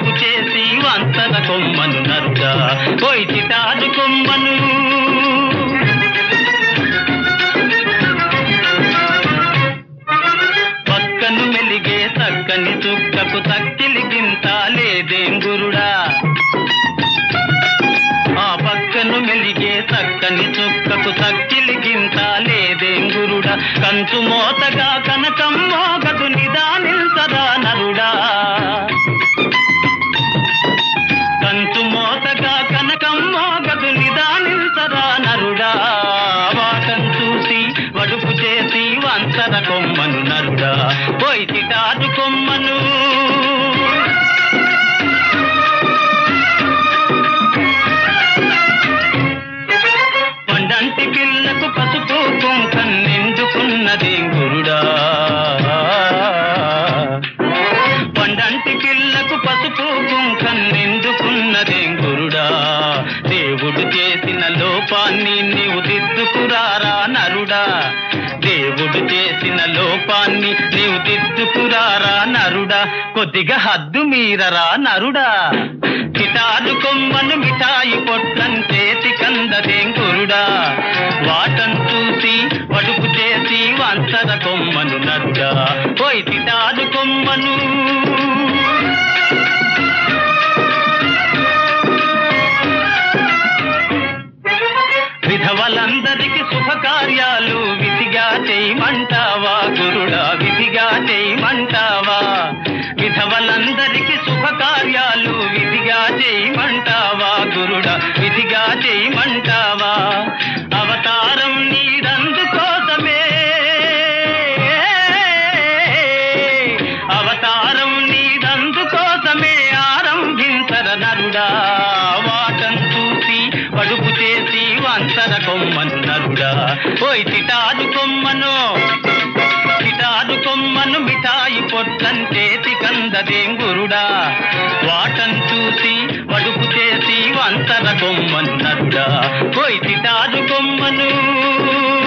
వడుపు చేసి వంతన కొమ్మను నరుడా పోయి చిటాదు కొమ్మను పక్కను మెలిగే చక్కని చుక్కకు తక్కిలి గింత లేదేం గురుడా ఆ పక్కను మెలిగే చక్కని చుక్కకు తక్కిలి గింత లేదేం గురుడా కంచు మోతగా కనకం మోగదు నిదానిల్సదా నరుడా కంచు మోతగా కనకం మోగదు నిదానిల్సదా నరుడా వాటం చూసి వడుపు చేసి వంచర కొమ్మను నరుడా పోయి చిటాదు కొమ్మను పండంటి పిల్లకు పసుపు కుంకం నిండుకున్నది గురుడా పండంటి పిల్లకు పసుపు కుంకం నిండుకున్నది గురుడా దేవుడు చేసిన లోపాన్ని నీవు దిద్దుకురారా నరుడా దేవుడు చేసిన లోపాన్ని నీవు దిద్దుకురారా నరుడా కొద్దిగా హద్దు మీరరా నరుడా కిటారు కొమ్మను మిఠాయి పొట్లం చేతి కందదేం గురుడా వాటం చూసి వడుపు చేసి వంచర కొమ్మను నరుడా పోయి తిటారు కొమ్మను విధవలందరికి శుభకార్యాలు విధిగా చేయమంటావా గురుడా విధిగా చేయమంటావా విధవలందరికి శుభకార్యాలు విధిగా చేయమంటావా గురుడా విధిగా చేయమంటావా అవతారం నీరందు కోసమే అవతారం నీరందు కోసమే ఆరంభించర నరుడా వాటం చూసి పడుపు చేసి వంచర కొమ్మను నరుడా పోయి చిటాదు కొమ్మను చిటాదు కొమ్మను మిఠాయి పొట్టం చేతి కందదేం గురుడా వాటం చూసి వడుపు చేసి వంచర కొమ్మను నరుడా పోయి చిటాదు కొమ్మను